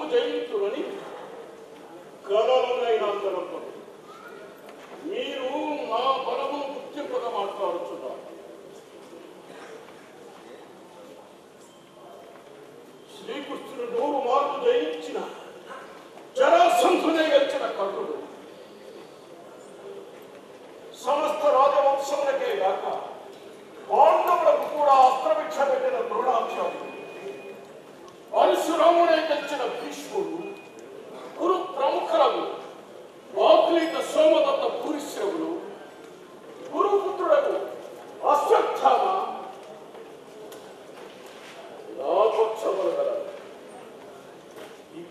జయించునని కలలోనైనా కనపడు మీరు నా బలము గుర్తింపక మాట్లాడుతున్నారు శ్రీకృష్ణుడు నూరు మార్లు జయించిన జరాసంధునే గెలిచిన కర్ణుడు సమస్త రాజవంశములకే గాక పాండవులకు కూడా అస్త్రభిక్ష పెట్టిన ద్రోణాచార్యుడు పరశురామునే గెలిచిన భీష్ముడు కురు ప్రముఖులకు వాగ్లీత సోమదత్త పూరిశ్రవులు గురుపుత్రులకు అశ్వత్థామ లాభోత్సవాలు గల ఇక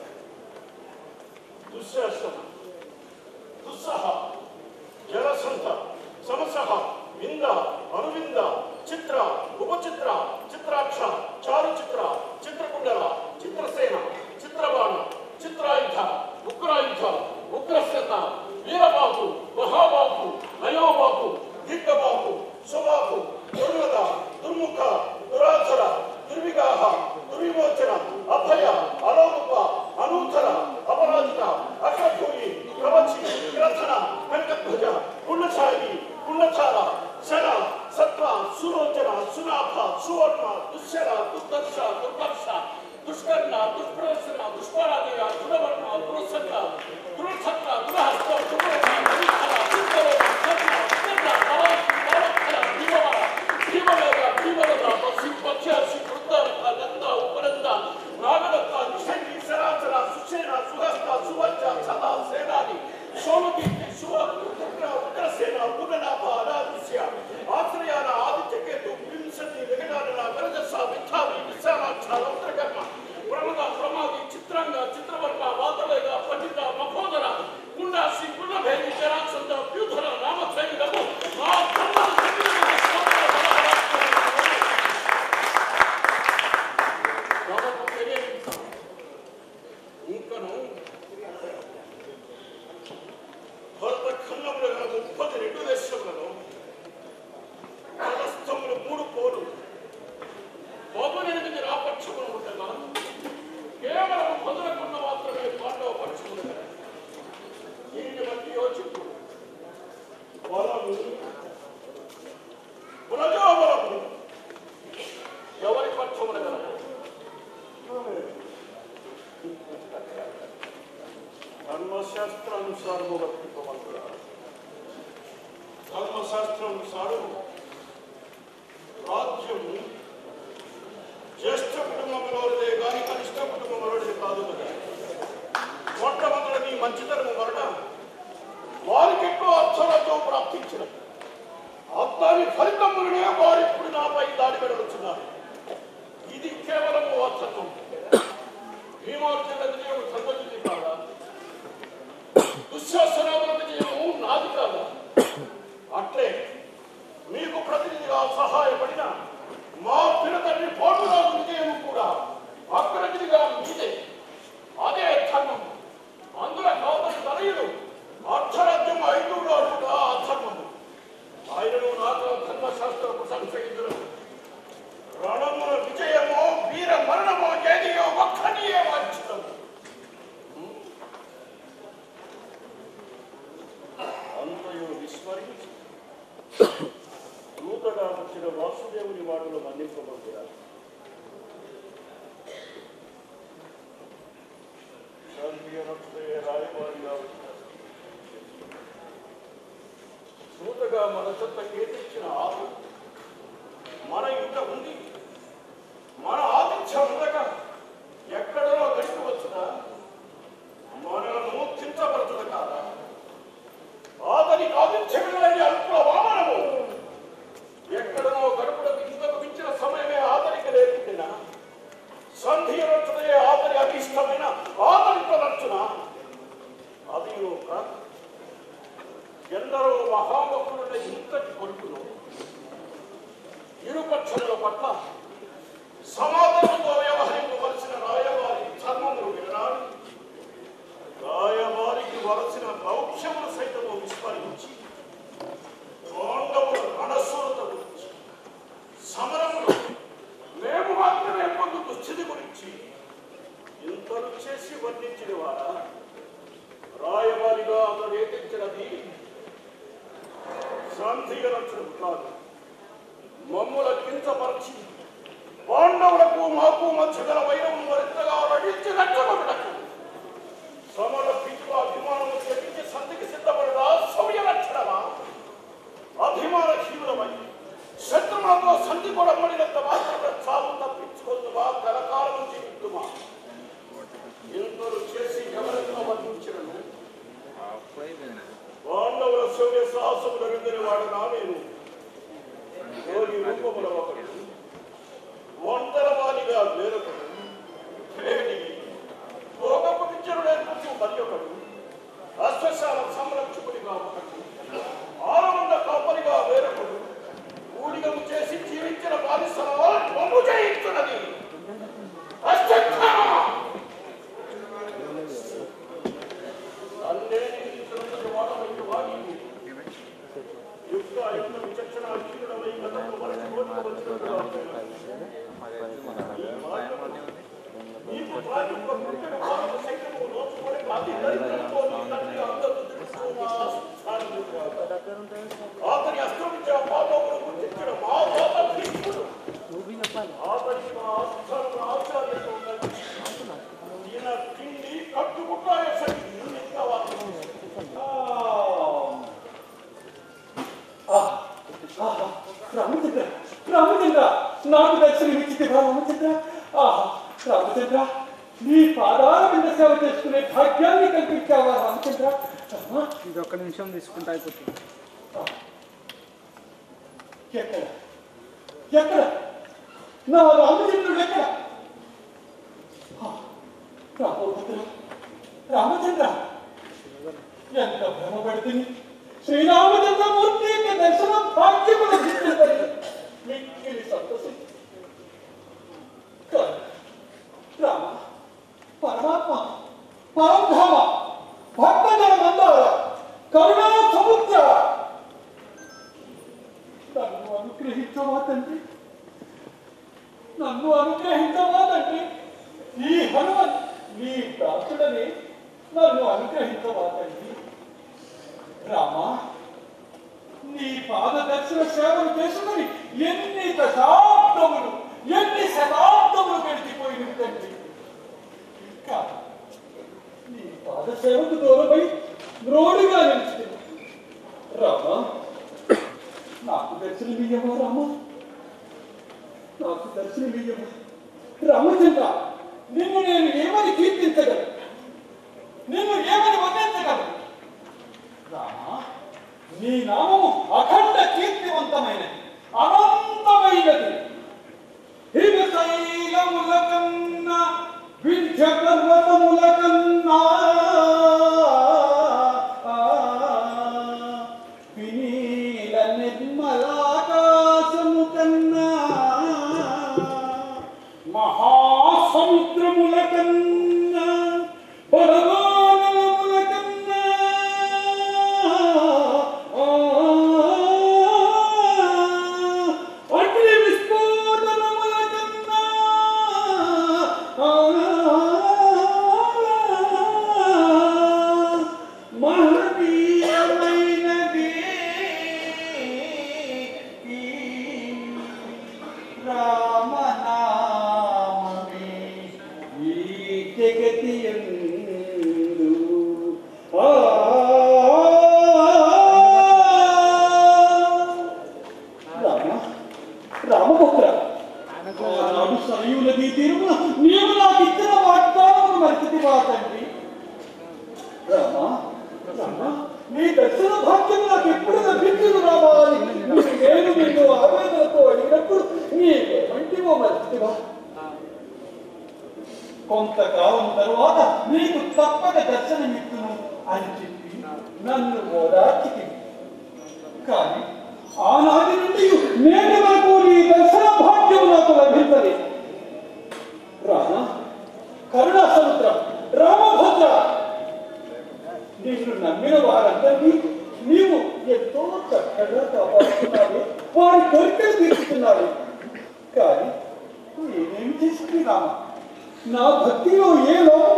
దుశ్శాసన దుస్సహ జలసంధ సమసహ వింద అనువింద చిత్ర ఉపచిత్ర చిత్రాక్ష చారుచిత్ర చిత్రకుండల చిత్రసేన చిత్రబాణ చిత్రాయుధ ఉగ్రాయుధ ఉగ్రశ్రత వీరబాబు మహాబాబు నయోబాబు దిగ్గబాబు సుబాబు దుర్మద దుర్ముఖ దురాధర దుర్విగాహ దుర్విమోచన అభయ అలోరూప అనూతర అపరాజిత అక్షభూమి కవచి గ్రథన కనకధ్వజ గుండచారి గుండచార శర సత్వ సులోచన సునాభ సువర్ణ దుశ్శర దుర్దర్శ దుర్దర్శ దుష్కర్ణ దుష్ప్రదర్శన దుష్పరాదయ దురవర్ణ దురసంగ దురసత్ర దురహస్త దురహ దురిధర దుర్గరోగ కర్ణ కర్ణ కవాసి కవక్షర భీమవర భీమవేగ భీమరథ పక్షి పక్షి వృత్తారథ దంత ఉపరంద నాగదత్త నిషంగి సరాచర సుషేణ సుహస్త సువర్చ సదా సేనాని సోమకీర్తి సువ ఉగ్ర ఉగ్రసేన పుననాభ అనాదిశ్య ఆశ్రయాన ఆదిత్యకేతు వింశతి వికటాన వరదస విఠావి విశాలాక్ష రౌద్రకర్మ ప్రమద ప్రమాది చిత్రంగ చిత్రవర్మ వాతవేగ పండిత మహోదర కుండాసి కులభేది జరాసంద వ్యూధర రామధైర్యము ఆ బ్రహ్మ ఇంకను భరత ఖండములు గల ముప్పది రెండు దేశములలో పదస్థములు మూడు కోరు పదునెనిమిది రాపక్షములు ఉండగా కేవలం పదులకున్న మాత్రమే పాండవ పక్షములు గల దీన్ని బట్టి యోచిప్పుడు బలము ప్రజాబలము ఎవరి పక్షములు గల ధర్మశాస్త్రానుసారము వర్తింపమంటున్నా ధర్మశాస్త్రానుసారము రాజ్యము జ్యేష్ఠ కుటుంబంలోదే గాని కనిష్ట కుటుంబంలోదే కాదు కదా మొట్టమొదటి మంచితనము వలన వారికి ఎక్కువ అర్థరాజ్యం ప్రాప్తించిన దాని ఫలితములనే వారు ఇప్పుడు నాపై దాడి పెడవచ్చున్నారు ఇది కేవలము వాత్సత్వం భీమార్జున విజయం సర్వజుది కాదా దుశ్శాసనాల విజయము నాది కాదా అట్లే మీకు ప్రతినిధిగా సహాయపడిన మా పినతండ్రి పోటురాజు విజయం కూడా అగ్రగిరిగా మీదే అదే ధర్మం అందులో కాదని తనయుడు అర్థరాజ్యం ఐదు కూడా అధర్మము ఆయనను నాకు ధర్మశాస్త్ర ప్రశంసించడం రణముల విజయమో వీర మరణమో ఏదియో ఒక్కనియే వాంఛితం అంతయో విస్మరించి దూతగా వచ్చిన వాసుదేవుని మాటలు మన్నింపబడ్డారు రాయవారిగా వచ్చిన దూతగా మన చెత్త కేటించిన ఆవు మన ఇంట ఉంది మన ఆతిథ్యం ఉండగా ఎక్కడో గడిపి వచ్చుదా మనలను చింతపరచుట కాదా ఆతని ఆతిథ్యములని అల్పుల వామనము ఎక్కడనో గడుపులకు ఇంతకు మించిన సమయమే ఆతనికి లేకుండిన సంధి రచుడే ఆతని అభిష్టమైన ఆతనితో నచ్చున అది కాదు ఎందరో మహాభక్తులున్న ఇంతటి కొడుకును ఇరుపక్షముల పట్ల ఇంతలు చేసి వర్ణించిన వారా రాయవారిగా అతడు ఏతించినది శాంతిగా రక్షణ కాదు మమ్ముల కించపరిచి పాండవులకు మాకు మధ్య గల వైరం మరింతగా నటించి రక్షణకు సమర పిచ్చుల అభిమానము తెగించి సంధికి సిద్ధపడదా సౌర్య రక్షణమా అభిమాన శీలమై శత్రువులతో సంధి కూడా పడినంత మాత్రం చావు తప్పించుకుందుమా కలకాలం జీవిద్దుమా ఇంతలు చేసి ఎవరెంతో వర్ణించినను పాండవుల శౌర్య సాహసములు రెండని వాడనా నేను యోగి రూపముల ఒకడు ఒంటర వాణిగా వేరొకడు వేడి భోగపు విద్యను నేర్పుతూ మరి ఒకడు అశ్వశాల సంరక్షకుడిగా ఒకడు ఆరవంద కాపరిగా వేరొకడు ఊడిగము చేసి జీవించిన బాధిసలో బొమ్ము చేయించున్నది అశ్వత్థామ! నన్నే నిందించినందుకు వాడవైన వాడిని యుక్త అయుక్త విచక్షణ అక్షీణుడవై గతంలో మనకు కోరుకోవలసినట్టుగా నీకు ప్రాజెక్టులో పుట్టిన భారత సైన్యము నోచుకొని అతి దరిద్రంతో నీ తండ్రి అందరూ తెలుసుకోమా స్థానము కాదు. ఆతని అస్తమించిన పాపమును గుర్తించిన మా పాప భీష్ముడు ఆతని మా ఆస్థానమున ఆచార్యత ఉన్నది ఈయన తిండి కట్టుకుంటాయ సరి ఇంకా వాక్యం రామచంద్ర రామచంద్ర నాకు దర్శనం ఇచ్చింది రామచంద్ర ఆహా రామచంద్ర నీ పాదాల మీద సేవ చేసుకునే భాగ్యాన్ని కల్పించావా రామచంద్ర రామా, ఇది ఒక్క నిమిషం తీసుకుంటే అయిపోతుంది ఎక్కడ ఎక్కడ నా రామచంద్రుడు ఎక్కడ ఆ, రామభద్ర రామచంద్ర ఎంత భ్రమపడుతుంది శ్రీరామచంద్రమూర్తి యొక్క దర్శనం భాగ్యము లభించిందని మిక్కిలి సంతోషం కానీ రామ పరమాత్మ పరంధామ భక్తజన మందార కరుణా సముద్ర నన్ను అనుగ్రహించవా తండ్రి నన్ను అనుగ్రహించవా తండ్రి ఈ హనుమన్ నీ దాసుడని నన్ను అనుగ్రహించవా తండ్రి రామా నీ పాద దర్శన సేవలు చేసుకుని ఎన్ని దశాబ్దములు ఎన్ని శతాబ్దములు గడిచిపోయిన తండ్రి ఇంకా నీ పాద సేవకు దూరమై రోడ్డుగా నిలిచింది రామా నాకు దర్శనమియ్యమా రామా నాకు దర్శనమియ్యమా రామచంద్ర నిన్ను నేను ఏమని కీర్తించగలను నిన్ను ఏమని వర్ణించగలను రామా నీ నామము అఖండ కీర్తివంతమైనది అనంతమైనది హిమశైలముల కన్నా వింధ్య పర్వతముల కన్నా వినీల నిర్మలాకాశము కన్నా మహాసముద్రముల కన్నా పరమానలముల కన్నా అగ్ని విస్ఫోటనముల కన్నా మహనీయమైనది రామనామమే ఈ జగతి యందు. ఆ రామ రామపుత్ర ఆనాడు సరయు నదీ తీరున నీవు నాకు ఇచ్చిన వాగ్దానమును మరిచితివా తండ్రి రామ రామ నీ దర్శన భాగ్యం నాకు ఎప్పుడు లభించదు రామా అని నేను నిన్ను ఆవేదనతో అడిగినప్పుడు నీవేమంటివో మరిచితివా కొంతకాలం తరువాత నీకు తప్పక దర్శనమిత్తును అని చెప్పి నన్ను ఓదార్చితివి కానీ ఆనాటి నుండి నేటి వరకు నీ దర్శన భాగ్యం నాకు లభించలేదు రామ కరుణా సముద్రం రామభద్ర నిన్ను నమ్మిన వారందరినీ నీవు ఎంతో చక్కగా కాపాడుతున్నావు వారి కోరికలు తీర్చుతున్నావు కానీ నేనేం చేసింది రామ నా భక్తిలో ఏ లోపం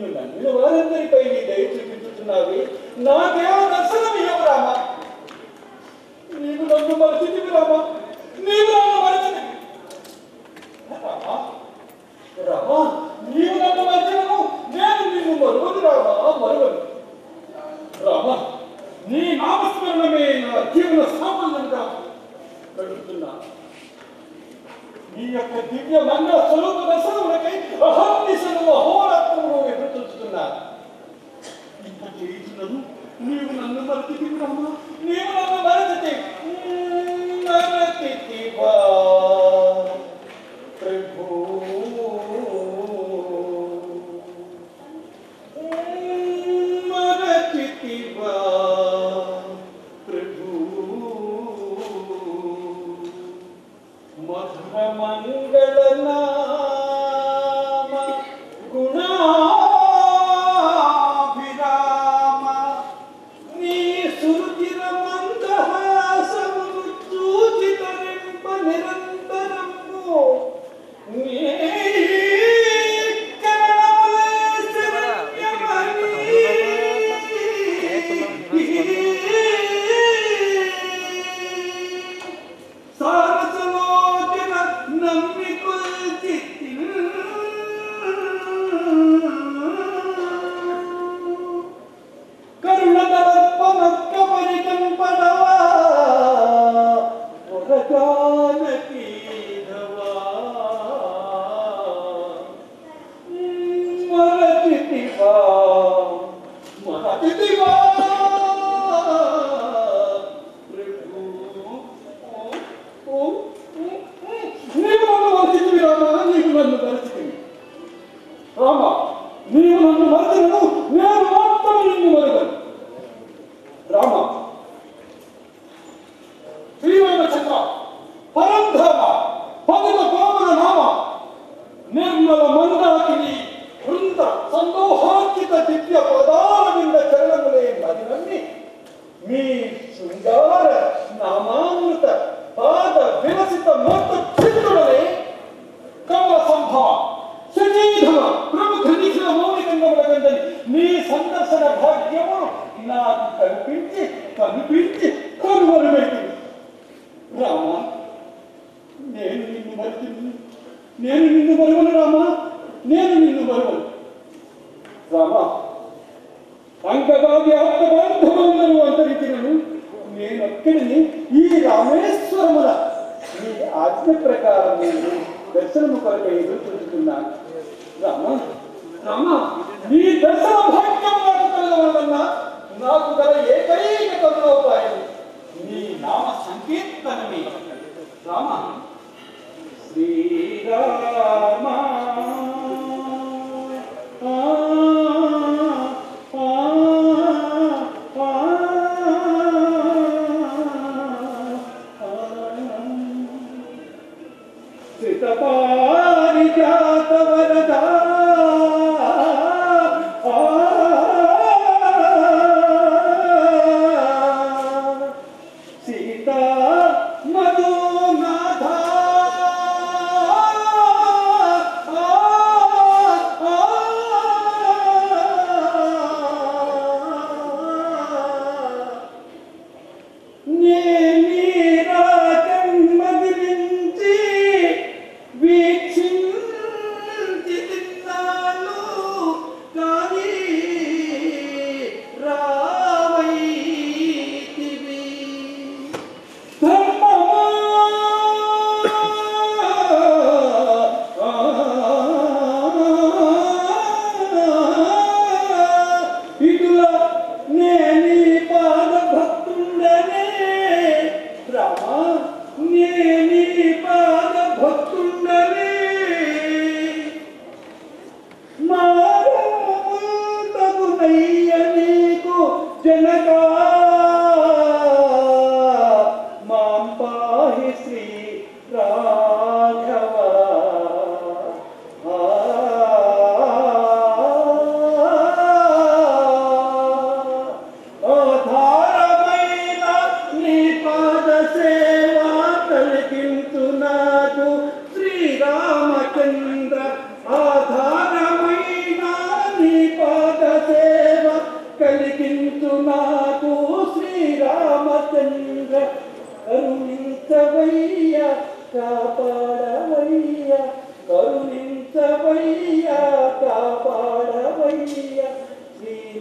నిన్ను నమ్మిన వారందరిపై నీ దయ చూపించుతున్నావి నాకేమో దర్శనం ఇవ్వవు రామా నీవు నన్ను మరచితివి రామా నీవు నన్ను మరచితివి రామా రామా నీవు నన్ను మరచినను నేను నిన్ను మరువను రామా మరువను రామా నీ నామస్మరణమే నా జీవన సాఫల్యంగా గడుపుతున్నా నీ యొక్క దివ్య మంగళ స్వరూప దర్శనములకై అహర్నిశలు అహోరాత్రములు ఎదురు చూస్తున్నా ఇప్పుడు చేయించినను నీవు నన్ను మరచితి రామా నీవు నన్ను మరచితి మరచితివా ప్రభు మరచితివా ప్రభు మధుర మంగళ నామ గుణాభిరామ నీ సురుచిర మందహాసమును చూచి తరింప నిరంతరము నీ కరణములే శరణ్యమని సారసలోచన నమ్మికొల్చి కరుణదర్పమక్క పరికంపడవా ఒక జానకీధవా మరచితివా మరచితివా నీవు నన్ను మరచితివి రామా నీవు నన్ను మరచితివి రామా నీవు నన్ను మరచినను నేను మాత్రం నిన్ను మరగను రామ శ్రీవైన చక్ర పరంధామ పవిత కోమల నామ నిర్మల మందాకిని వృంద సందోహార్జిత దివ్య పదారవింద చరణములే మది నమ్మి మీ శృంగార నామామృత పాద విలసిత మొత్త చిత్రుడనే కమల సంభవ శచీధవ ప్రముఖ నిఖిల మౌలికంగములగందని నీ సందర్శన భాగ్యము నాకు కనిపించి కనిపించి కనుమరుగైంది రామా నేను నిన్ను మరిచింది నేను నిన్ను మరువను రామా నేను నిన్ను మరువను రామా అంకగాది ఆత్మబంధువులందరూ అంతరించినను నేనొక్కడిని ఈ రామేశ్వరముల నీ ఆజ్ఞ ప్రకారం నేను దర్శనము కొరకు ఎదురు చూస్తున్నాను రామ రామ నీ దర్శన భాగ్యం నాకు కలగవలన్నా నాకు గల ఏకైక కరుణోపాయం నీ నామ సంకీర్తనమే రామ శ్రీరామ ఆ, ఆ, ఆ, శ్రితపారిజాత వరదా సీతా మధునాథ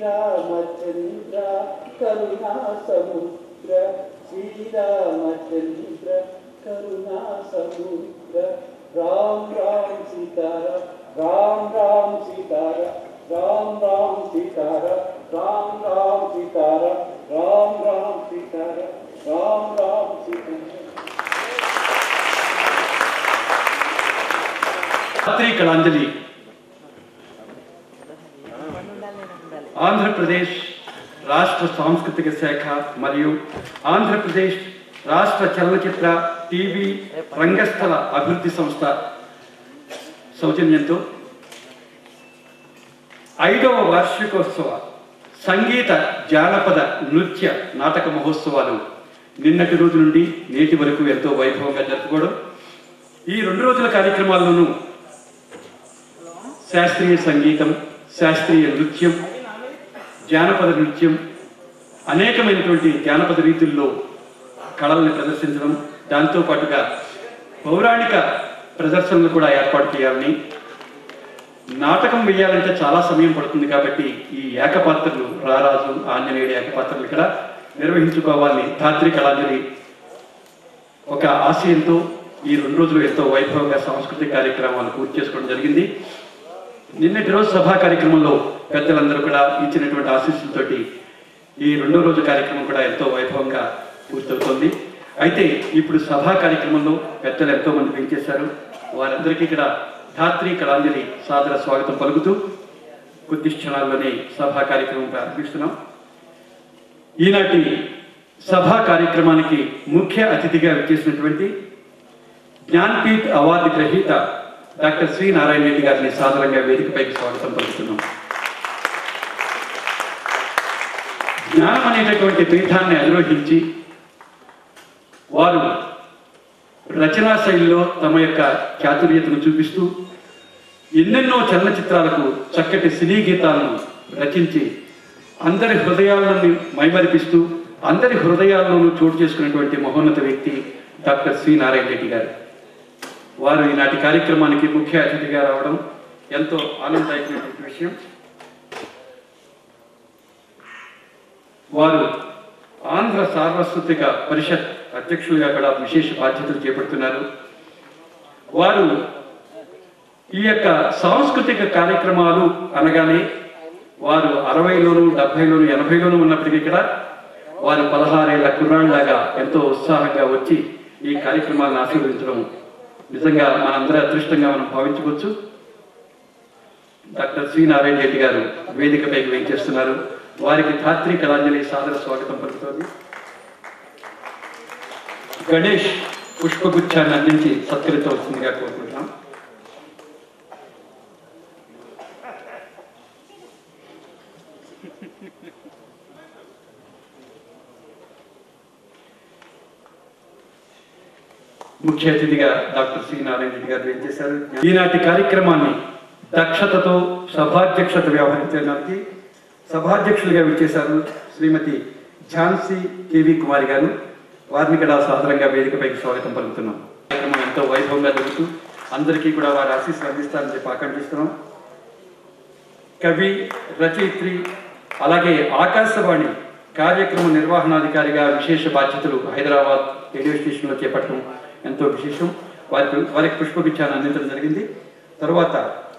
శ్రీరామచంద్ర కరుణా సముద్ర శ్రీరామచంద్ర కరుణా సముద్ర రామ్ రామ్ సీతార రామ్ రామ్ సీతార రామ్ రామ్ సీతార రామ్ రామ్ సీతార రామ్ రామ్ సీతార రామ్ రామ్ సీతార రాత్రి కళాంజలి ఆంధ్రప్రదేశ్ రాష్ట్ర సాంస్కృతిక శాఖ మరియు ఆంధ్రప్రదేశ్ రాష్ట్ర చలనచిత్ర టీవీ రంగస్థల అభివృద్ధి సంస్థ సౌజన్యంతో ఐదవ వార్షికోత్సవ సంగీత జానపద నృత్య నాటక మహోత్సవాలు నిన్నటి రోజు నుండి నేటి వరకు ఎంతో వైభవంగా జరుపుకోవడం ఈ రెండు రోజుల కార్యక్రమాల్లోనూ శాస్త్రీయ సంగీతం శాస్త్రీయ నృత్యం జానపద నృత్యం అనేకమైనటువంటి జానపద రీతుల్లో కళల్ని ప్రదర్శించడం దాంతో పాటుగా పౌరాణిక ప్రదర్శనలు కూడా ఏర్పాటు చేయాలని నాటకం వేయాలంటే చాలా సమయం పడుతుంది కాబట్టి ఈ ఏకపాత్రలు రారాజు ఆంజనేయుడు ఏకపాత్రలు ఇక్కడ నిర్వహించుకోవాలని ధాత్రి కళాంజలి ఒక ఆశయంతో ఈ రెండు రోజులు ఎంతో వైభవంగా సాంస్కృతిక కార్యక్రమాలు పూర్తి చేసుకోవడం జరిగింది నిన్నటి రోజు సభా కార్యక్రమంలో పెద్దలందరూ కూడా ఇచ్చినటువంటి ఆశీస్సులతోటి ఈ రెండో రోజు కార్యక్రమం కూడా ఎంతో వైభవంగా పూర్తవుతోంది అయితే ఇప్పుడు సభా కార్యక్రమంలో పెద్దలు ఎంతో మంది పెంచేశారు వారందరికీ ఇక్కడ ధాత్రి కళాంజలి సాదర స్వాగతం పలుకుతూ కొద్ది క్షణాల్లోనే సభా కార్యక్రమం ప్రారంభిస్తున్నాం ఈనాటి సభా కార్యక్రమానికి ముఖ్య అతిథిగా విచ్చేసినటువంటి జ్ఞాన్పీఠ్ అవార్డు గ్రహీత డాక్టర్ శ్రీ నారాయణ రెడ్డి గారిని సాదరంగా వేదికపైకి స్వాగతం పలుకుతున్నాం జ్ఞానం అనేటటువంటి పీఠాన్ని అధిరోహించి వారు రచనా శైలిలో తమ యొక్క చాతుర్యతను చూపిస్తూ ఎన్నెన్నో చలనచిత్రాలకు చక్కటి సినీ గీతాలను రచించి అందరి హృదయాలను మైమరిపిస్తూ అందరి హృదయాల్లోనూ చోటు చేసుకున్నటువంటి మహోన్నత వ్యక్తి డాక్టర్ శ్రీ నారాయణ రెడ్డి గారు వారు ఈనాటి కార్యక్రమానికి ముఖ్య అతిథిగా రావడం ఎంతో ఆనందదాయకమైనటువంటి విషయం వారు ఆంధ్ర సార్వస్వతిక పరిషత్ అధ్యక్షులుగా కూడా విశేష బాధ్యతలు చేపడుతున్నారు వారు ఈ యొక్క సాంస్కృతిక కార్యక్రమాలు అనగానే వారు అరవైలోను డెబ్బైలోను ఎనభైలోను ఉన్నప్పటికీ కూడా వారు పదహారేళ్ల కుర్రాళ్ళలాగా ఎంతో ఉత్సాహంగా వచ్చి ఈ కార్యక్రమాలను ఆశీర్వదించడం నిజంగా మనందరి అదృష్టంగా మనం భావించవచ్చు డాక్టర్ శ్రీ నారాయణ రెడ్డి గారు వేదికపైకి వెంచేస్తున్నారు వారికి ధాత్రి కళాంజలి సాదర స్వాగతం పలుకుతోంది గణేష్ పుష్పగుచ్చాన్ని అందించి సత్కరించవలసిందిగా కోరుకుంటున్నాం ముఖ్య అతిథిగా డాక్టర్ సి నారాయణ రెడ్డి గారు చేశారు ఈనాటి కార్యక్రమాన్ని దక్షతతో సభాధ్యక్షత వ్యవహరించడానికి సభాధ్యక్షులుగా విచ్చేశారు శ్రీమతి ఝాన్సీ కేవి కుమారి గారు వారిని కూడా సాధారణంగా వేదికపైకి స్వాగతం పలుకుతున్నాం కార్యక్రమం ఎంతో వైభవంగా జరుగుతూ అందరికీ కూడా వారి ఆశీస్సులు అందిస్తారని చెప్పి ఆకాంక్షిస్తున్నాం కవి రచయిత్రి అలాగే ఆకాశవాణి కార్యక్రమ నిర్వహణాధికారిగా విశేష బాధ్యతలు హైదరాబాద్ రేడియో స్టేషన్లో చేపట్టడం ఎంతో విశేషం వారికి వారికి పుష్పగుచ్చాన్ని అందించడం జరిగింది తర్వాత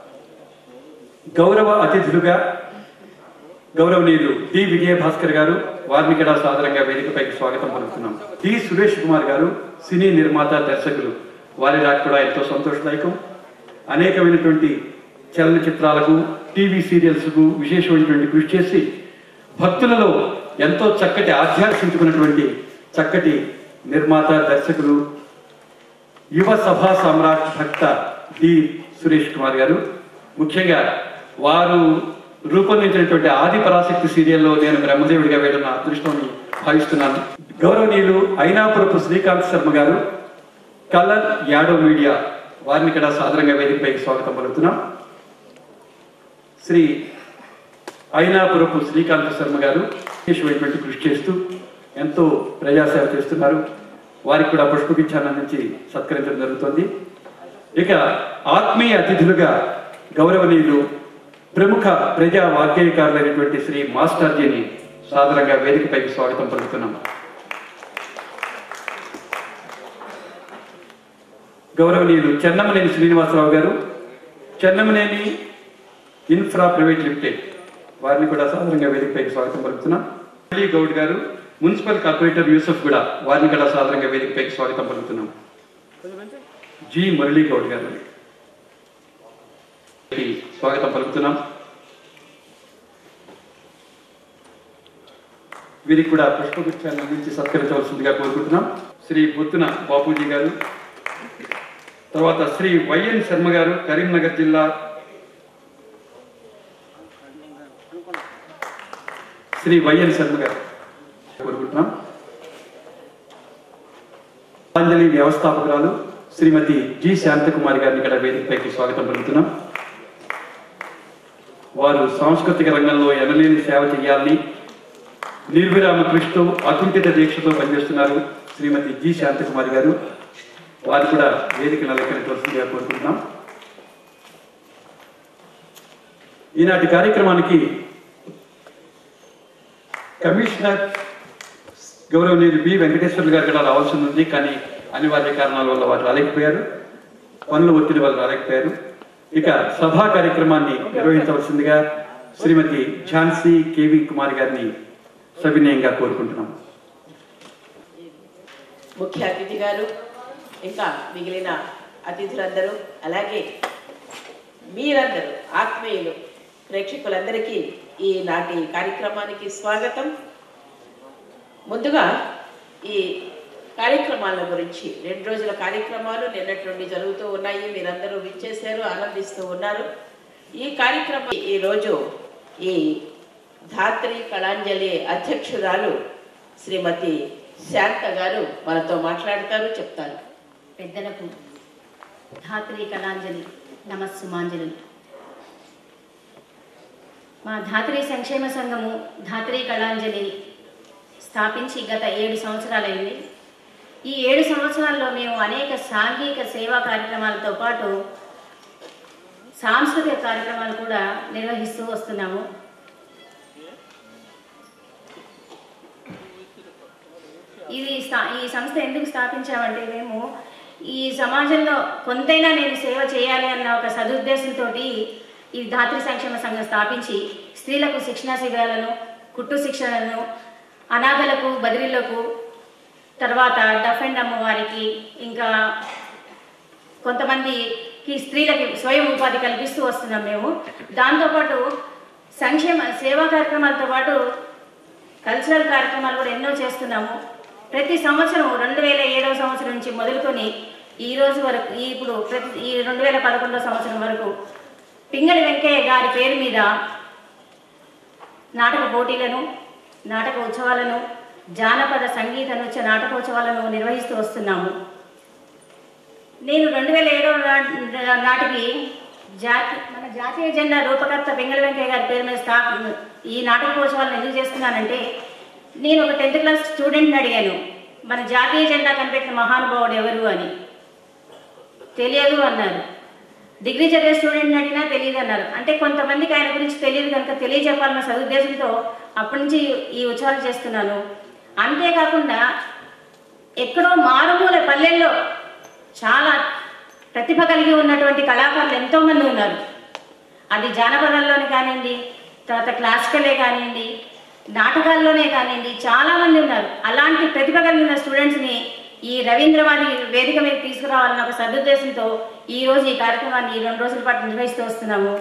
గౌరవ అతిథులుగా గౌరవనీయులు డి విజయ భాస్కర్ గారు వారిని కూడా సాధారణంగా వేదికపైకి స్వాగతం పలుకుతున్నాం టి సురేష్ కుమార్ గారు సినీ నిర్మాత దర్శకులు వారి రాక కూడా ఎంతో సంతోషదాయకం అనేకమైనటువంటి చలనచిత్రాలకు టీవీ సీరియల్స్కు విశేషమైనటువంటి కృషి చేసి భక్తులలో ఎంతో చక్కటి ఆధ్యాత్మించుకున్నటువంటి చక్కటి నిర్మాత దర్శకులు యువ సభా సమ్రాట్ భక్త డి సురేష్ కుమార్ గారు ముఖ్యంగా వారు రూపొందించినటువంటి ఆది పరాశక్తి సీరియల్లో నేను బ్రహ్మదేవుడిగా వేయడం నా అదృష్టం భావిస్తున్నాను గౌరవనీయులు అయినాపురపు శ్రీకాంత్ శర్మ గారు కలర్ యాడో మీడియా వారిని ఇక్కడ సాధారణంగా వేదికపైకి స్వాగతం పలుకుతున్నాం శ్రీ అయినాపురపు శ్రీకాంత్ శర్మ గారు విశేషమైనటువంటి కృషి చేస్తూ ఎంతో ప్రజాసేవ చేస్తున్నారు వారికి కూడా పుష్పగుచ్చాన్ని అందించి సత్కరించడం జరుగుతుంది ఇక ఆత్మీయ అతిథులుగా గౌరవనీయులు ప్రముఖ ప్రజా వాగ్గేయకారులైనటువంటి శ్రీ మాస్టర్జీని సాదరంగా వేదికపైకి స్వాగతం పలుకుతున్నాం గౌరవనీయులు చెన్నమనేని శ్రీనివాసరావు గారు చెన్నమనేని ఇన్ఫ్రా ప్రైవేట్ లిమిటెడ్ వారిని కూడా సాధారణంగా వేదికపైకి స్వాగతం పలుకుతున్నాం అలీ గౌడ్ గారు మున్సిపల్ కార్పొరేటర్ యూసఫ్ కూడా వారిని కూడా సాధారణంగా వేదికపైకి స్వాగతం పలుకుతున్నాం జి మురళీ గౌడ్ గారు స్వాగతం పలుకుతున్నాం వీరికి కూడా పుష్పగుచ్చాన్ని అందించి సత్కరించవలసిందిగా కోరుకుంటున్నాం శ్రీ బొత్తున బాపూజీ గారు తర్వాత శ్రీ వైఎన్ శర్మ గారు కరీంనగర్ జిల్లా శ్రీ వైఎన్ శర్మ గారు కోరుకుంటున్నాం అంజలి వ్యవస్థాపకురాలు శ్రీమతి జి శాంతకుమారి గారిని ఇక్కడ వేదికపైకి స్వాగతం పలుకుతున్నాం వారు సాంస్కృతిక రంగంలో ఎనలేని సేవ చేయాలని నిర్విరామ కృషితో అకుంఠిత దీక్షతో పనిచేస్తున్నారు శ్రీమతి జి శాంతకుమారి గారు వారు కూడా వేదికను అలంకరించవలసిందిగా కోరుకుంటున్నాం ఈనాటి కార్యక్రమానికి కమిషనర్ గౌరవనీయులు బి వెంకటేశ్వర్లు గారు కూడా రావాల్సి ఉంది కానీ అనివార్య కారణాల వల్ల వారు రాలేకపోయారు పనుల ఒత్తిడి వల్ల రాలేకపోయారు ఇక సభా కార్యక్రమాన్ని నిర్వహించవలసిందిగా శ్రీమతి ఝాన్సీ కేవి కుమార్ గారిని సవినయంగా కోరుకుంటున్నాం ముఖ్య అతిథి గారు ఇంకా మిగిలిన అతిథులందరూ అలాగే మీరందరూ ఆత్మీయులు ప్రేక్షకులందరికీ ఈనాటి కార్యక్రమానికి స్వాగతం ముందుగా ఈ కార్యక్రమాల గురించి రెండు రోజుల కార్యక్రమాలు నిన్నటి నుండి జరుగుతూ ఉన్నాయి మీరందరూ విచ్చేశారు ఆనందిస్తూ ఉన్నారు ఈ కార్యక్రమం ఈరోజు ఈ ధాత్రి కళాంజలి అధ్యక్షురాలు శ్రీమతి శాంత గారు మనతో మాట్లాడతారు చెప్తారు పెద్దలకు ధాత్రి కళాంజలి నమస్సుమాంజలి మా ధాత్రి సంక్షేమ సంఘము ధాత్రి కళాంజలి స్థాపించి గత ఏడు సంవత్సరాలైంది ఈ ఏడు సంవత్సరాల్లో మేము అనేక సాంఘిక సేవా కార్యక్రమాలతో పాటు సాంస్కృతిక కార్యక్రమాలు కూడా నిర్వహిస్తూ వస్తున్నాము ఇది స్థా- ఈ సంస్థ ఎందుకు స్థాపించామంటే మేము ఈ సమాజంలో కొంతైనా నేను సేవ చేయాలి అన్న ఒక సదుద్దేశంతో ఈ ధాత్రి సంక్షేమ సంఘం స్థాపించి స్త్రీలకు శిక్షణా శిబిరాలను కుట్టు శిక్షణలను అనాథలకు బదిలీలకు తర్వాత డఫ్ అండ్ అమ్మవారికి ఇంకా కొంతమందికి స్త్రీలకి స్వయం ఉపాధి కల్పిస్తూ వస్తున్నాం మేము దాంతోపాటు సంక్షేమ సేవా కార్యక్రమాలతో పాటు కల్చరల్ కార్యక్రమాలు కూడా ఎన్నో చేస్తున్నాము ప్రతి సంవత్సరం రెండు వేల ఏడవ సంవత్సరం నుంచి మొదలుకొని ఈ రోజు వరకు ఈ ఇప్పుడు ప్రతి ఈ రెండు వేల పదకొండవ సంవత్సరం వరకు పింగళి వెంకయ్య గారి పేరు మీద నాటక పోటీలను నాటక ఉత్సవాలను జానపద సంగీత నృత్య నాటకోత్సవాలను నిర్వహిస్తూ వస్తున్నాము నేను రెండు వేల ఏడవ నా- నాటికి జాతి మన జాతీయ జెండా రూపకర్త పింగళ వెంకయ్య గారి పేరు మీద స్థా ఈ నాటకోత్సవాలను ఎందుకు చేస్తున్నానంటే నేను ఒక టెన్త్ క్లాస్ స్టూడెంట్ని అడిగాను మన జాతీయ జెండా కనిపెట్టిన మహానుభావుడు ఎవరు అని తెలియదు అన్నారు డిగ్రీ చదివే స్టూడెంట్ని అడిగినా తెలియదు అన్నారు అంటే కొంతమందికి ఆయన గురించి తెలియదు కనుక తెలియజెప్పాలన్న సదుద్దేశంతో అప్పటి నుంచి ఈ ఉత్సవాలు చేస్తున్నాను అంతేకాకుండా ఎక్కడో మారుమూల పల్లెల్లో చాలా ప్రతిభ కలిగి ఉన్నటువంటి కళాకారులు ఎంతోమంది ఉన్నారు అది జానపదాల్లోనే కానివ్వండి తర్వాత క్లాసికలే కానివ్వండి నాటకాల్లోనే కానివ్వండి చాలామంది ఉన్నారు అలాంటి ప్రతిభ కలిగిన స్టూడెంట్స్ని ఈ రవీంద్రవాణి వేదిక మీద తీసుకురావాలన్న ఒక సదుద్దేశంతో ఈ రోజు ఈ కార్యక్రమాన్ని ఈ రెండు రోజుల పాటు నిర్వహిస్తూ వస్తున్నాము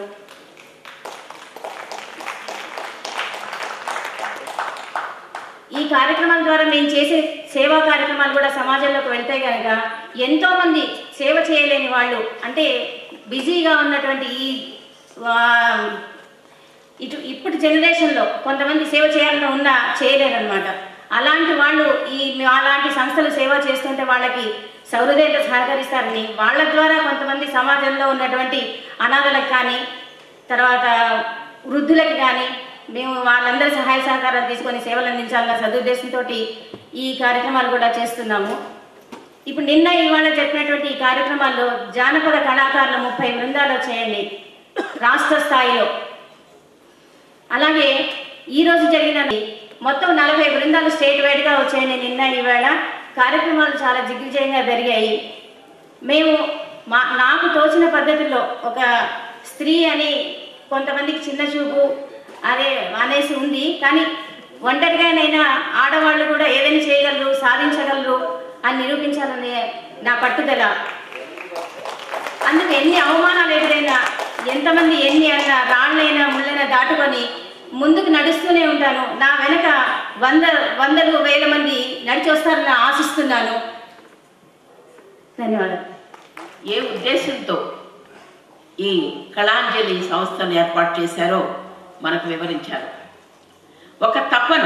ఈ కార్యక్రమాల ద్వారా మేము చేసే సేవా కార్యక్రమాలు కూడా సమాజంలోకి వెళ్తే కనుక ఎంతో మంది సేవ చేయలేని వాళ్ళు అంటే బిజీగా ఉన్నటువంటి ఈ వా- ఇటు ఇప్పటి జనరేషన్లో కొంతమంది సేవ చేయాలని ఉన్నా చేయలేరన్నమాట అలాంటి వాళ్ళు ఈ అలాంటి సంస్థలు సేవ చేస్తుంటే వాళ్ళకి సౌహృదయంతో సహకరిస్తారని వాళ్ళ ద్వారా కొంతమంది సమాజంలో ఉన్నటువంటి అనాథలకు కానీ తర్వాత వృద్ధులకి కానీ మేము వాళ్ళందరి సహాయ సహకారాలు తీసుకొని సేవలు అందించాలన్న సదుద్దేశంతో ఈ కార్యక్రమాలు కూడా చేస్తున్నాము ఇప్పుడు నిన్న ఇవాళ చెప్పినటువంటి ఈ కార్యక్రమాల్లో జానపద కళాకారులు ముప్పై బృందాలు చేయండి రాష్ట్ర స్థాయిలో అలాగే ఈరోజు జరిగిన మొత్తం నలభై బృందాలు స్టేట్ వైడ్గా వచ్చాయని నిన్న ఈవేళ కార్యక్రమాలు చాలా దిగ్విజయంగా జరిగాయి మేము మా నాకు తోచిన పద్ధతిలో ఒక స్త్రీ అని కొంతమందికి చిన్న చూపు అదే అనేసి ఉంది కానీ ఒంటరిగానైనా ఆడవాళ్ళు కూడా ఏదైనా చేయగలరు సాధించగలరు అని నిరూపించాలనే నా పట్టుదల అందుకు ఎన్ని అవమానాలు ఎదురైనా ఎంతమంది ఎన్ని అన్న రాళ్ళైనా ముళ్ళైనా దాటుకొని ముందుకు నడుస్తూనే ఉంటాను నా వెనక వంద వందలు వేల మంది నడిచి వస్తారని ఆశిస్తున్నాను ధన్యవాదాలు ఏ ఉద్దేశంతో ఈ కళాంజలి సంస్థను ఏర్పాటు చేశారో మనకు వివరించారు ఒక తపన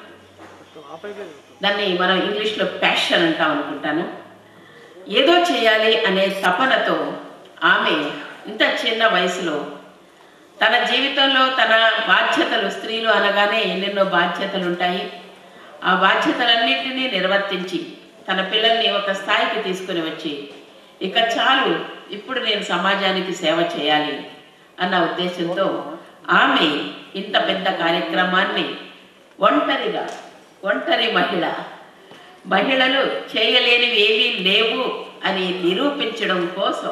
దాన్ని మనం ఇంగ్లీష్లో ప్యాషన్ అంటాం అనుకుంటాను ఏదో చేయాలి అనే తపనతో ఆమె ఇంత చిన్న వయసులో తన జీవితంలో తన బాధ్యతలు స్త్రీలు అనగానే ఎన్నెన్నో బాధ్యతలు ఉంటాయి ఆ బాధ్యతలన్నింటినీ నిర్వర్తించి తన పిల్లల్ని ఒక స్థాయికి తీసుకుని వచ్చి ఇక చాలు ఇప్పుడు నేను సమాజానికి సేవ చేయాలి అన్న ఉద్దేశంతో ఆమె ఇంత పెద్ద కార్యక్రమాన్ని ఒంటరిగా ఒంటరి మహిళ మహిళలు చేయలేనివి ఏవీ లేవు అని నిరూపించడం కోసం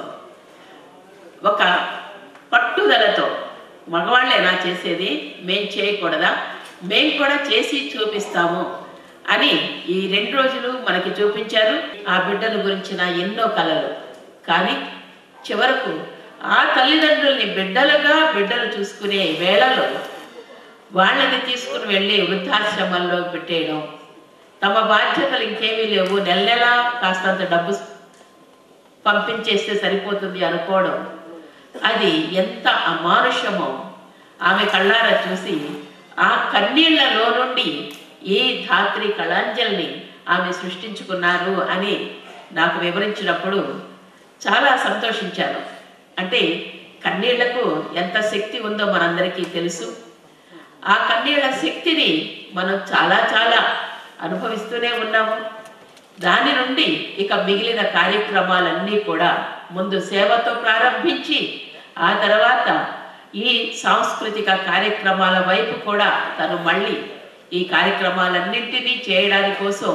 ఒక పట్టుదలతో మగవాళ్ళేనా చేసేది మేం చేయకూడదా మేం కూడా చేసి చూపిస్తాము అని ఈ రెండు రోజులు మనకి చూపించారు ఆ బిడ్డల గురించిన ఎన్నో కళలు కానీ చివరకు ఆ తల్లిదండ్రుల్ని బిడ్డలుగా బిడ్డలు చూసుకునే వేళలో వాళ్ళని తీసుకుని వెళ్ళి వృద్ధాశ్రమంలో పెట్టేయడం తమ బాధ్యతలు ఇంకేమీ లేవు నెల నెలా కాస్తంత డబ్బు పంపించేస్తే సరిపోతుంది అనుకోవడం అది ఎంత అమానుషమో ఆమె కళ్ళారా చూసి ఆ కన్నీళ్లలో నుండి ఈ ధాత్రి కళాంజలిని ఆమె సృష్టించుకున్నారు అని నాకు వివరించినప్పుడు చాలా సంతోషించాను అంటే కన్నీళ్లకు ఎంత శక్తి ఉందో మనందరికీ తెలుసు ఆ కన్నీళ్ల శక్తిని మనం చాలా చాలా అనుభవిస్తూనే ఉన్నాము దాని నుండి ఇక మిగిలిన కార్యక్రమాలన్నీ కూడా ముందు సేవతో ప్రారంభించి ఆ తర్వాత ఈ సాంస్కృతిక కార్యక్రమాల వైపు కూడా తను మళ్ళీ ఈ కార్యక్రమాలన్నింటినీ చేయడానికి కోసం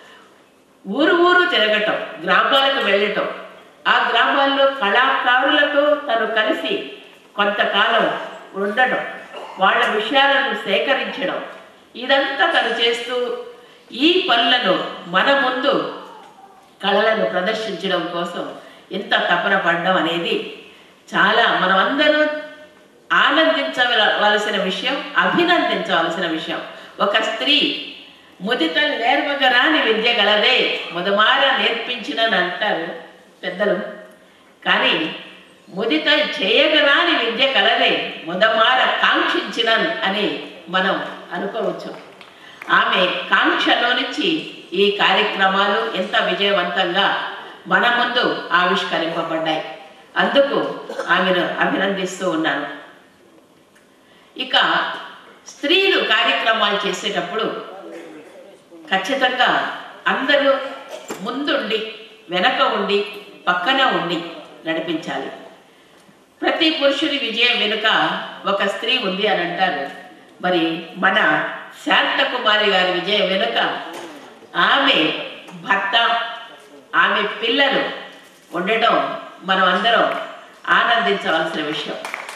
ఊరు ఊరు తిరగటం గ్రామాలకు వెళ్ళటం ఆ గ్రామాల్లో కళాకారులతో తను కలిసి కొంతకాలం ఉండడం వాళ్ళ విషయాలను సేకరించడం ఇదంతా తను చేస్తూ ఈ పనులను మన ముందు కళలను ప్రదర్శించడం కోసం ఎంత తపన పడడం అనేది చాలా మనమందరూ ఆనందించవలసిన విషయం అభినందించవలసిన విషయం ఒక స్త్రీ ముదిత నేర్వగరాని విద్య గలదే ముదమార నేర్పించినని అంటారు పెద్దలు కానీ ముదిత చేయగరాని విద్య కలదే ముదమార కాంక్షించినన్ అని మనం అనుకోవచ్చు ఆమె కాంక్షలో నుంచి ఈ కార్యక్రమాలు ఎంత విజయవంతంగా మన ముందు ఆవిష్కరింపబడ్డాయి అందుకు ఆమెను అభినందిస్తూ ఉన్నాను ఇక స్త్రీలు కార్యక్రమాలు చేసేటప్పుడు ఖచ్చితంగా అందరూ ముందుండి వెనక ఉండి పక్కన ఉండి నడిపించాలి ప్రతి పురుషుని విజయం వెనుక ఒక స్త్రీ ఉంది అని అంటారు మరి మన శాంతకుమారి గారి విజయం వెనుక ఆమె భర్త ఆమె పిల్లలు ఉండటం మనం అందరం ఆనందించవలసిన విషయం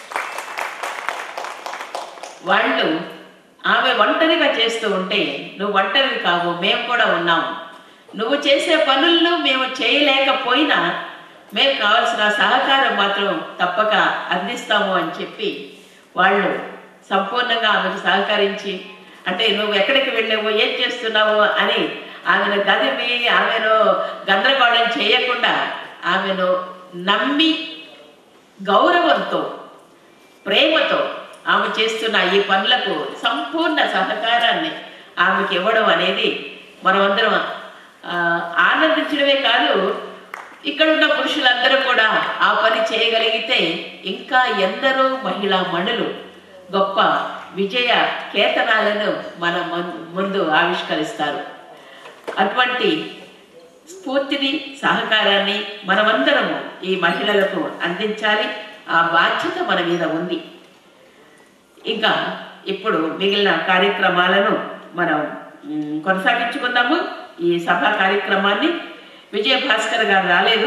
వాళ్ళు ఆమె ఒంటరిగా చేస్తూ ఉంటే నువ్వు ఒంటరివి కావు మేము కూడా ఉన్నాము నువ్వు చేసే పనులను మేము చేయలేకపోయినా మేము కావాల్సిన సహకారం మాత్రం తప్పక అందిస్తాము అని చెప్పి వాళ్ళు సంపూర్ణంగా ఆమెకు సహకరించి అంటే నువ్వు ఎక్కడికి వెళ్ళావు ఏం చేస్తున్నావు అని ఆమెను గదిమి ఆమెను గందరగోళం చేయకుండా ఆమెను నమ్మి గౌరవంతో ప్రేమతో ఆమె చేస్తున్న ఈ పనులకు సంపూర్ణ సహకారాన్ని ఆమెకి ఇవ్వడం అనేది మనమందరం ఆ, ఆనందించడమే కాదు ఇక్కడ ఉన్న పురుషులందరూ కూడా ఆ పని చేయగలిగితే ఇంకా ఎందరో మహిళా మణులు గొప్ప విజయ కేతనాలను మన ముం- ముందు ఆవిష్కరిస్తారు అటువంటి స్ఫూర్తిని సహకారాన్ని మనమందరము ఈ మహిళలకు అందించాలి ఆ బాధ్యత మన మీద ఉంది ఇంకా ఇప్పుడు మిగిలిన కార్యక్రమాలను మనం మ్, కొనసాగించుకుందాము ఈ సభా కార్యక్రమాన్ని విజయ భాస్కర్ గారు రాలేదు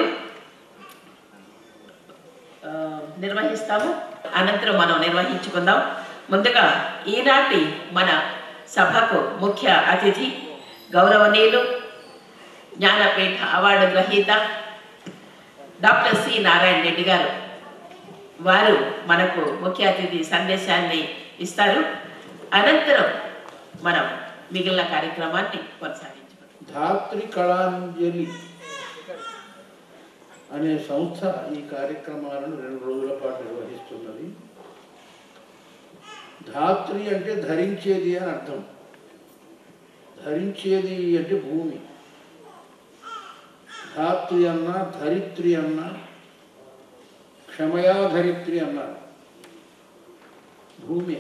ఆ, నిర్వహిస్తాము అనంతరం మనం నిర్వహించుకుందాం ముందుగా ఈనాటి మన సభకు ముఖ్య అతిథి గౌరవనీయులు జ్ఞానపీఠ అవార్డు గ్రహీత డాక్టర్ సి నారాయణ రెడ్డి గారు వారు మనకు ముఖ్య అతిథి సందేశాన్ని ఇస్తారు అనంతరం మనం మిగిలిన కార్యక్రమాన్ని కొనసాగించుకుందాం ధాత్రి కళాంజలి అనే సంస్థ ఈ కార్యక్రమాలను రెండు రోజుల పాటు నిర్వహిస్తున్నది ధాత్రి అంటే ధరించేది అని అర్థం ధరించేది అంటే భూమి ధాత్రి అన్న ధరిత్రి అన్న క్షమయా ధరిత్రి అన్నారు భూమి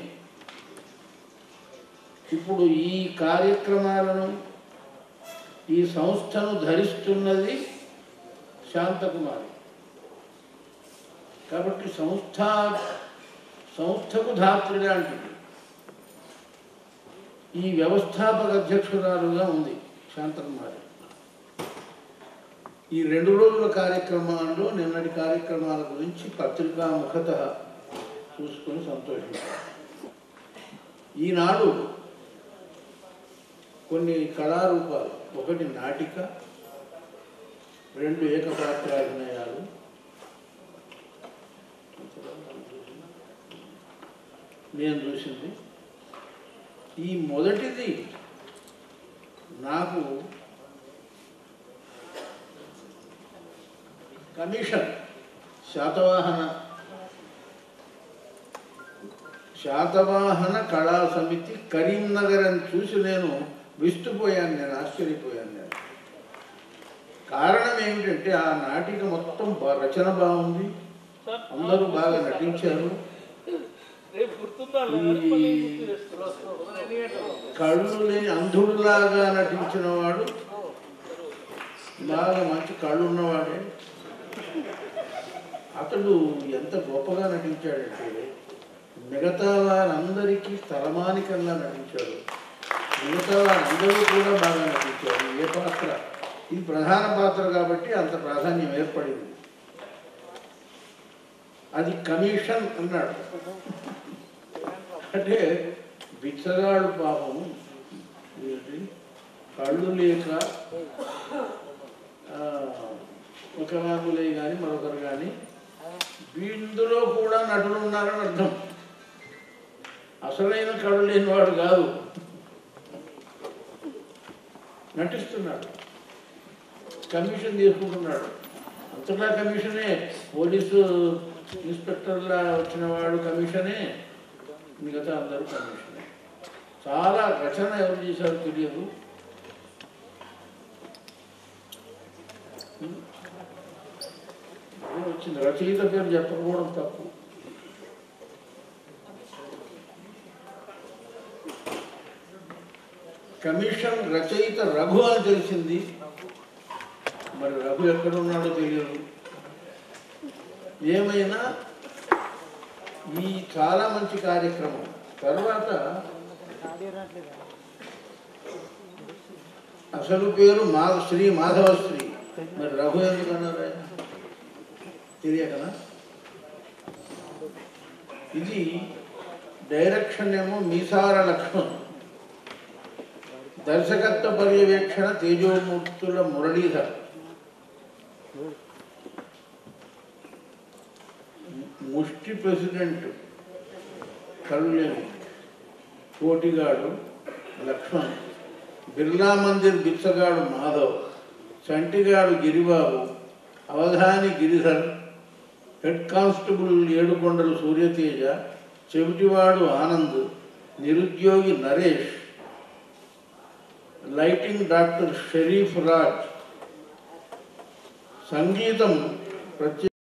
ఇప్పుడు ఈ కార్యక్రమాలను ఈ సంస్థను ధరిస్తున్నది శాంతకుమారి కాబట్టి సంస్థ సంస్థకు ధాత్రి లాంటిది ఈ వ్యవస్థాపక అధ్యక్షురాలుగా ఉంది శాంతకుమారి ఈ రెండు రోజుల కార్యక్రమాల్లో నిన్నటి కార్యక్రమాల గురించి పత్రికా ముఖత చూసుకొని సంతోషించారు ఈనాడు కొన్ని కళారూపాలు ఒకటి నాటిక రెండు ఏకపాత్రాభినయాలు నేను చూసింది ఈ మొదటిది నాకు కమిషన్ శాతవాహన శాతవాహన కళా సమితి కరీంనగర్ అని చూసి నేను విస్తుపోయాను నేను ఆశ్చర్యపోయాను నేను కారణం ఏమిటంటే ఆ నాటిక మొత్తం బా- రచన బాగుంది అందరూ బాగా నటించారు ఈ కళ్ళు లేని అంధుడులాగా నటించిన వాడు బాగా మంచి కళ్ళు ఉన్నవాడే అతడు ఎంత గొప్పగా నటించాడంటే మిగతా వారందరికీ తలమానికంగా నటించాడు మిగతా వారందరూ కూడా బాగా నటించారు ఏ పాత్ర ఇది ప్రధాన పాత్ర కాబట్టి అంత ప్రాధాన్యం ఏర్పడింది అది కమిషన్ అన్నాడు అంటే బిచ్చగాడు పాపం ఏంటి? కళ్ళు లేక ఆ, వికలాంగులే కానీ మరొకరు కానీ వీందులో కూడా నటులు ఉన్నారని అర్థం అసలైన కళ్ళు లేనివాడు కాదు నటిస్తున్నాడు కమిషన్ తీసుకుంటున్నాడు అంతటా కమిషనే పోలీసు ఇన్స్పెక్టర్లా వచ్చిన వాడు కమిషనే మిగతా అందరూ కమిషనే చాలా రచన ఎవరు చేశారో తెలియదు ఏదో వచ్చింది రచయిత పేరు చెప్పకపోవడం తప్పు కమిషన్ రచయిత రఘు అని తెలిసింది మరి రఘు ఎక్కడ ఉన్నాడో తెలియదు ఏమైనా ఈ చాలా మంచి కార్యక్రమం తర్వాత అసలు పేరు మా శ్రీ మాధవశ్రీ మరి రఘు ఎందుకు అన్నారు ఆయన తెలియకనా ఇది డైరెక్షన్ ఏమో మీసార లక్ష్మణ్ దర్శకత్వ పర్యవేక్షణ తేజోమూర్తుల మురళీధర్ ముష్టి ప్రెసిడెంట్ కరులేని కోటిగాడు లక్ష్మణ్ బిర్లా మందిర్ బిచ్చగాడు మాధవ్ చంటిగాడు గిరిబాబు అవధాని గిరిధర్ హెడ్ కానిస్టేబుల్ ఏడుకొండలు సూర్యతేజ చెవిటివాడు ఆనంద్ నిరుద్యోగి నరేష్ లైటింగ్ డాక్టర్ షరీఫ్ రాజ్ సంగీతం ప్రత్యేక